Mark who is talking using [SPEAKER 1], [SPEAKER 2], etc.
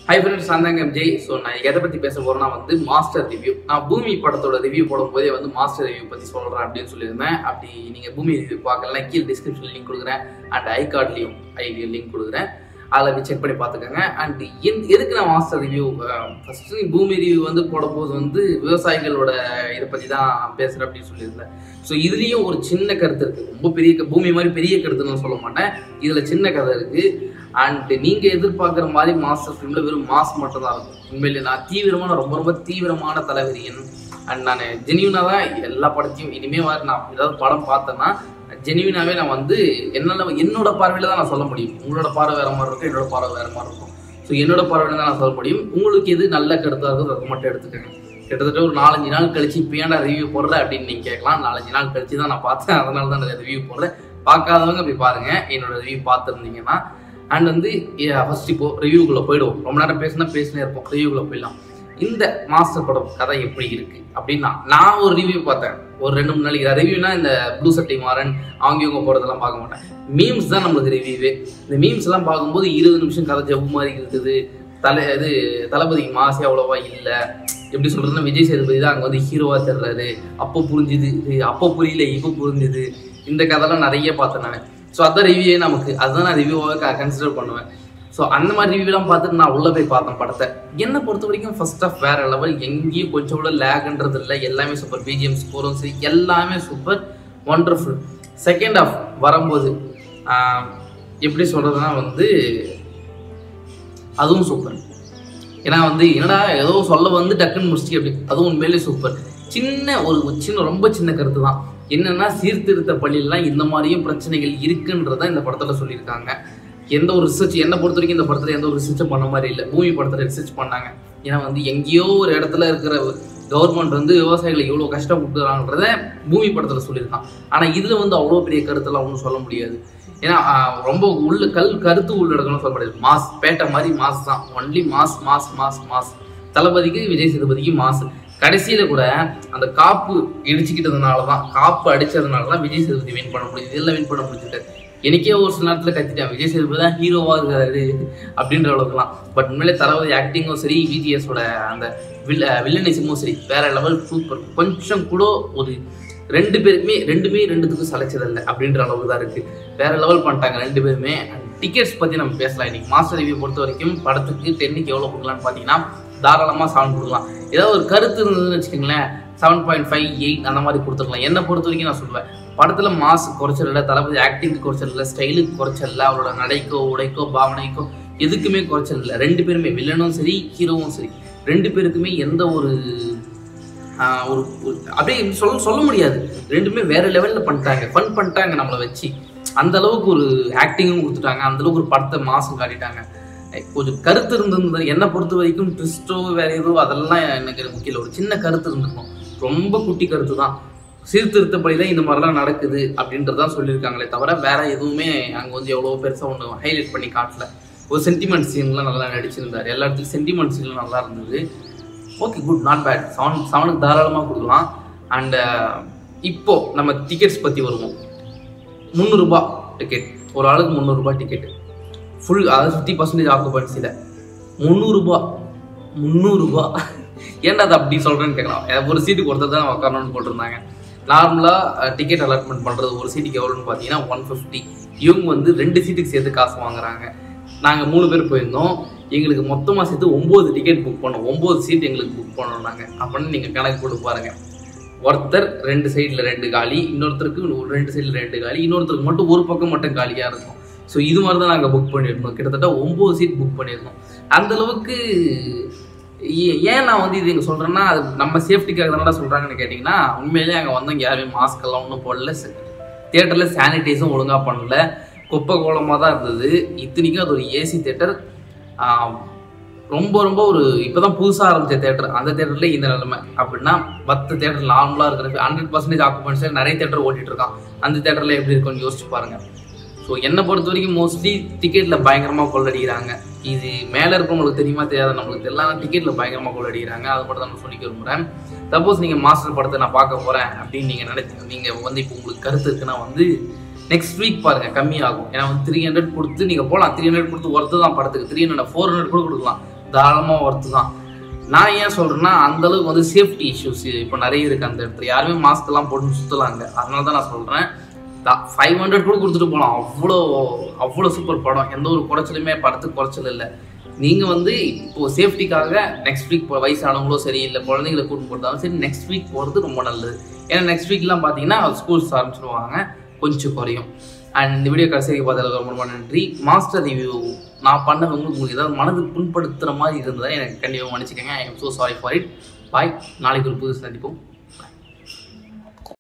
[SPEAKER 1] hi friends நான் Jai so நான் எதை பற்றி பேச போகிறேன்னா வந்து மாஸ்டர் ரிவ்யூ நான் பூமி படத்தோட ரிவ்யூ போடும்போதே வந்து மாஸ்டர் ரிவ்யூ பற்றி சொல்கிறேன் அப்படின்னு சொல்லியிருந்தேன் அப்படி நீங்கள் பூமி ரிவ்யூ பார்க்கலன்னா கீழே டிஸ்கிரிப்ஷன் லிங்க் கொடுக்குறேன் அண்ட் ஐ கார்ட்லேயும் ஐ லிங்க் கொடுக்குறேன் அதில் போய் செக் பண்ணி பார்த்துக்கோங்க அண்ட் எந் எதுக்கு நான் Master review first Bhoomi review வந்து போடும்போது வந்து விவசாயிகளோட இதை பற்றி தான் பேசுகிறேன் அப்படின்னு சொல்லியிருந்தேன் ஸோ இதுலேயும் ஒரு சின்ன கருத்து இருக்குது ரொம்ப பெரிய க- பூமி மாதிரி பெரிய கருத்துன்னு நான் சொல்ல மாட்டேன் இதில் சின்ன கதை இருக்குது அண்ட் நீங்கள் எதிர்பார்க்குற மாதிரி மாஸ்டர் ஃபிலிமில் வெறும் மாஸ் மட்டும் தான் இருக்கும் உண்மையிலே நான் தீவிரமான ரொம்ப ரொம்ப தீவிரமான தலைவரியன் அண்ட் நான் ஜெனியூனாக தான் எல்லா படத்தையும் இனிமேல் வர நான் ஏதாவது படம் பார்த்தேன்னா ஜெனியூனாகவே நான் வந்து என்னால் என்னோட பார்வையில் தான் நான் சொல்ல முடியும் உங்களோட பார்வை வேறு மாதிரி இருக்கும் என்னோட பார்வை வேறு மாதிரி இருக்கும் ஸோ என்னோட பார்வையில் தான் நான் சொல்ல முடியும் உங்களுக்கு எது நல்ல கருத்தாக இருக்கோ அதை மட்டும் எடுத்துக்கோங்க கிட்டத்தட்ட ஒரு நாலஞ்சு நாள் கழிச்சு இப்போ ஏன்டா ரிவ்யூ போடுற அப்படின்னு நீங்கள் கேட்கலாம் நாலஞ்சு நாள் கழிச்சு தான் நான் பார்த்தேன் அதனால தான் நான் ரிவ்யூ போடுறேன் பார்க்காதவங்க போய் பாருங்க என்னோட ரிவ்யூ பார்த்துருந்தீங்கன்னா அண்ட் வந்து ஃபர்ஸ்ட் இப்போ ரிவ்யூக்குள்ளே போயிடுவோம் ரொம்ப நேரம் பேசினா பேசினே இருப்போம் ரிவ்யூக்குள்ளே போயிடலாம் இந்த மாஸ்டர் படம் கதை எப்படி இருக்கு அப்படின்னா நான் ஒரு ரிவ்யூ பார்த்தேன் ஒரு ரெண்டு மூணு நாளைக்கு ரிவ்யூனா இந்த ப்ளூ சட்டை மாறன் அவங்க இவங்க போகிறதெல்லாம் பார்க்க மாட்டேன் மீம்ஸ் தான் நம்மளுக்கு ரிவ்யூவே இந்த மீம்ஸ் எல்லாம் பார்க்கும்போது இருபது நிமிஷம் கதை ஜவ்வு மாதிரி இருக்குது தலை இது தளபதி மாசி அவ்வளோவா இல்லை எப்படி சொல்றதுன்னா விஜய் சேதுபதி தான் அங்கே வந்து ஹீரோவா தர்றாரு அப்போ புரிஞ்சுது இது அப்போ புரியல இப்போ புரிஞ்சுது இந்த கதைலாம் நிறைய பார்த்தேன் நான் ஸோ அதான் ரிவ்யூவே நமக்கு அதுதான் நான் ரிவ்யூவாக கன்சிடர் பண்ணுவேன் ஸோ அந்த மாதிரி ரிவ்யூலாம் பார்த்துட்டு நான் உள்ளே போய் பார்த்தேன் படத்தை என்னை பொறுத்த வரைக்கும் ஃபர்ஸ்ட் ஆஃப் வேற லெவல் எங்கேயும் கொஞ்சம் கூட லேக்ன்றது இல்லை எல்லாமே சூப்பர் பிஜிஎம் ஸ்கோரும் சரி எல்லாமே சூப்பர் ஒண்டர்ஃபுல் செகண்ட் ஆஃப் வரும்போது ஆஹ், எப்படி சொல்கிறதுனா வந்து அதுவும் சூப்பர் ஏன்னா வந்து என்னடா ஏதோ சொல்ல வந்து டக்குன்னு முடிச்சிட்டு அப்படி அதுவும் உண்மையிலே சூப்பர் சின்ன ஒரு ஒரு சின்ன ரொம்ப சின்ன கருத்து தான் என்னன்னா சீர்திருத்த பள்ளியிலாம் இந்த மாதிரியும் பிரச்சனைகள் இருக்குன்றத இந்த படத்துல சொல்லியிருக்காங்க எந்த ஒரு ரிசர்ச் என்னை பொறுத்த வரைக்கும் இந்த படத்துல எந்த ஒரு ரிசர்ச்சும் பண்ண மாதிரி இல்லை பூமி படத்துல ரிசர்ச் பண்ணாங்க ஏன்னா வந்து எங்கேயோ ஒரு இடத்துல இருக்கிற கவர்மெண்ட் வந்து விவசாயிகளை இவ்வளோ கஷ்டப்படுத்துறாங்கன்றத பூமி படத்துல சொல்லியிருக்கான் ஆனா இதுல வந்து அவ்வளோ பெரிய கருத்தெல்லாம் ஒன்றும் சொல்ல முடியாது ஏன்னா ஆஹ், ரொம்ப உள்ள கல் கருத்து உள்ளடக்கணும் சொல்ல முடியாது மாஸ் பேட்டை மாதிரி மாஸ் தான் only mass mass mass mass தளபதிக்கு விஜய் சேதுபதிக்கு மாஸ் கடைசியில கூட அந்த காப்பு இடிச்சுக்கிட்டதுனால தான் காப்பு அடிச்சதுனால தான் விஜய் சேதுபதி வின் பண்ண முடியுது இதெல்லாம் வின் பண்ண முடிஞ்சுட்டு எனக்கே ஒரு சில நேரத்தில் கத்திட்டேன் விஜய் சேதுபதி தான் ஹீரோவாக இருக்காரு அப்படின்ற அளவுக்குலாம் பட் உண்மையிலே தளபதி ஆக்டிங்கும் சரி விஜிஎஸோட அந்த வில்ல வில்லனிசமும் சரி வேற லெவல் சூப்பர் கொஞ்சம் கூட ஒரு ரெண்டு பேருக்குமே ரெண்டுமே ரெண்டுத்துக்கும் சலைச்சதில்லை அப்படின்ற அளவுக்கு தான் இருக்கு வேற லெவல் பண்ணிட்டாங்க ரெண்டு பேருமே டிக்கெட்ஸ் பத்தி நம்ம பேசலாம் இன்னைக்கு மாஸ்டர் ரிவ்யூ பொறுத்த வரைக்கும் படத்துக்கு டென்னுக்கு எவ்வளோ கொடுக்கலாம்னு பார்த்தீங்கன்னா தாராளமாக செவன் கொடுக்கலாம் ஏதாவது ஒரு கருத்து இருந்ததுன்னு வச்சுக்கோங்களேன் செவன் பாயிண்ட் ஃபைவ் எயிட் அந்த மாதிரி கொடுத்துருக்கலாம் என்னை பொறுத்த வரைக்கும் நான் சொல்லுவேன் படத்துல மாஸ் குறைச்சல் இல்லை தளபதி ஆக்டிங்க்கு குறைச்சல் இல்லை ஸ்டைலுக்கு குறைச்சல் இல்லை அவரோட நடைக்கோ உடைக்கோ பாவனைக்கோ எதுக்குமே குறைச்சல் இல்லை ரெண்டு பேருமே வில்லனும் சரி ஹீரோவும் சரி ரெண்டு பேருக்குமே எந்த ஒரு ஆஹ், ஒரு ஒரு- அப்படியே சொல்ல சொல்ல முடியாது ரெண்டுமே வேற லெவல்ல பண்ணிட்டாங்க ஃபன் பண்ணிட்டாங்க நம்மளை வச்சு அந்த அளவுக்கு ஒரு ஆக்டிங்கும் கொடுத்துட்டாங்க அந்த அளவுக்கு ஒரு படத்தை மாசம் காட்டிட்டாங்க அஹ் கொஞ்சம் கருத்து இருந்திருந்தது என்னை பொறுத்த வரைக்கும் ட்விஸ்டோ வேற ஏதோ அதெல்லாம் எனக்கு முக்கியம் ஒரு சின்ன கருத்து இருந்திருக்கும் ரொம்ப குட்டி கருத்து தான் சீர்திருத்தப்படி தான் இந்த மாதிரிலாம் நடக்குது அப்படின்றதான் சொல்லியிருக்காங்களே தவிர வேற எதுவுமே அங்கே வந்து எவ்வளோ பெருசாக ஒன்று ஹைலைட் பண்ணி காட்டல ஒரு சென்டிமெண்ட் சீன்லாம் நல்லா நடிச்சிருந்தார் எல்லா இடத்துலையும் சென்டிமெண்ட் சீன்லாம் நல்லா இருந்தது okay good not bad seven செவனுக்கு தாராளமாக கொடுக்கலாம் அண்ட் இப்போ நம்ம டிக்கெட்ஸ் பற்றி வருவோம் முந்நூறுரூபா டிக்கெட் ஒரு ஆளுக்கு முந்நூறுரூபா டிக்கெட் ஃபுல் அதாவது ஃபிஃப்டி பர்சன்டேஜ் ஆக்குபன்சியில் முந்நூறுரூபா முந்நூறுரூபா ஏன்டா அது அப்படி சொல்கிறேன்னு கேட்கலாம் எனக்கு ஒரு சீட்டுக்கு ஒருத்தர் தான் உட்காரணும்னு போட்டிருந்தாங்க நார்மலாக டிக்கெட் அலாட்மெண்ட் பண்ணுறது ஒரு சீட்டுக்கு எவ்வளோன்னு பார்த்தீங்கன்னா ஒன் ஃபிஃப்டி இவங்க வந்து ரெண்டு சீட்டுக்கு சேர்த்து காசு வாங்குறாங்க நாங்கள் மூணு பேர் போயிருந்தோம் எங்களுக்கு மொத்தமாக சேர்த்து ஒம்பது டிக்கெட் புக் பண்ணோம் ஒம்பது சீட் எங்களுக்கு புக் பண்ணோம் நாங்கள் அப்படின்னு நீங்கள் கணக்கு போட்டு பாருங்கள் ஒருத்தர் ரெண்டு சைடில் ரெண்டு காலி இன்னொருத்தருக்கு ஒரு ரெண்டு சைடில் ரெண்டு காலி இன்னொருத்தருக்கு மட்டும் ஒரு பக்கம் மட்டும் காலியாக இருக்கும் ஸோ இது மாதிரி தான் நாங்கள் புக் பண்ணியிருந்தோம் கிட்டத்தட்ட ஒம்பது சீட் புக் பண்ணியிருந்தோம் அந்த அளவுக்கு ஏ- ஏன் நான் வந்து இது இங்கே சொல்கிறேன்னா அது நம்ம சேஃப்டிக்காக தானடா சொல்கிறாங்கன்னு கேட்டிங்கன்னா உண்மையிலேயே அங்கே வந்தவங்க யாருமே மாஸ்க் எல்லாம் ஒன்றும் போடல தேட்டரில் சானிடைஸும் ஒழுங்காக பண்ணல குப்பை கோலமாக தான் இருந்தது இத்தனைக்கும் அது ஒரு ஏசி தேட்டர் ரொம்ப ரொம்ப ஒரு இப்போதான் புதுசாக ஆரம்பிச்ச தேட்டர் அந்த தேட்டர்ல இந்த நிலைமை அப்படின்னா மற்ற தேட்டர் நார்மலாக இருக்கிற ஹண்ட்ரட் பர்சன்டேஜ் ஆக்குபன்சி நிறைய தேட்டர் ஓட்டிட்டு இருக்கான் அந்த தேட்டரில் எப்படி இருக்கும்னு யோசிச்சு பாருங்க ஸோ என்னை பொறுத்த வரைக்கும் மோஸ்ட்லி டிக்கெட்டில் பயங்கரமாக கொள்ளடிக்கிறாங்க இது மேலே இருக்கவங்களுக்கு தெரியுமா தெரியாத நம்மளுக்கு எல்லாம் டிக்கெட்டில் பயங்கரமாக கொள்ளடிக்கிறாங்க அதை மட்டும் தான் நான் சொல்லிக்க விரும்புகிறேன் சப்போஸ் நீங்கள் மாஸ்டர் படத்தை நான் பார்க்க போகிறேன் அப்படின்னு நீங்கள் நினைச்சு நீங்கள் வந்து இப்போ உங்களுக்கு கருத்து இருக்குன்னா வந்து நெக்ஸ்ட் வீக் பாருங்க கம்மியாகும் ஏன்னா வந்து த்ரீ ஹண்ட்ரட் கொடுத்து நீங்கள் போகலாம் த்ரீ ஹண்ட்ரட் கொடுத்து ஒர்த்து தான் படத்துக்கு த்ரீ ஹண்ட்ரட் ஃபோர் ஹண்ட்ரட் கூட கொடுக்கலாம் தாராளமாக ஒர்த்து தான் நான் ஏன் சொல்கிறேன்னா அந்தளவுக்கு வந்து சேஃப்டி இஷ்யூஸ் இப்போ நிறைய இருக்குது அந்த இடத்துல யாருமே மாஸ்க் எல்லாம் போட்டு சுற்றலாங்க அதனால தான் நான் சொல்கிறேன் ஃபைவ் ஹண்ட்ரட் கூட கொடுத்துட்டு போகலாம் அவ்வளோ அவ்வளோ சூப்பர் படம் எந்த ஒரு குறைச்சலுமே படத்துக்கு குறைச்சல் இல்லை நீங்கள் வந்து இப்போ சேஃப்டிக்காக நெக்ஸ்ட் வீக் வயசானவங்களோ சரி இல்லை குழந்தைங்களை கூட்டு போட்டாலும் சரி நெக்ஸ்ட் வீக் போகிறது ரொம்ப நல்லது ஏன்னா நெக்ஸ்ட் வீக்லாம் பார்த்தீங்கன்னா ஸ்கூல்ஸ் ஆரம்பிச்சிடுவாங்க கொஞ்சம் குறையும் அண்ட் இந்த வீடியோ கடைசி பார்த்ததுக்கு ரொம்ப ரொம்ப நன்றி மாஸ்டர் ரிவ்யூ நான் பண்ணது உங்களுக்கு உங்களுக்கு ஏதாவது மனது புண்படுத்துகிற மாதிரி இருந்ததா எனக்கு கண்டிப்பாக மன்னிச்சுக்கோங்க I am so sorry for it bye நாளைக்கு ஒரு புது சந்திப்போம்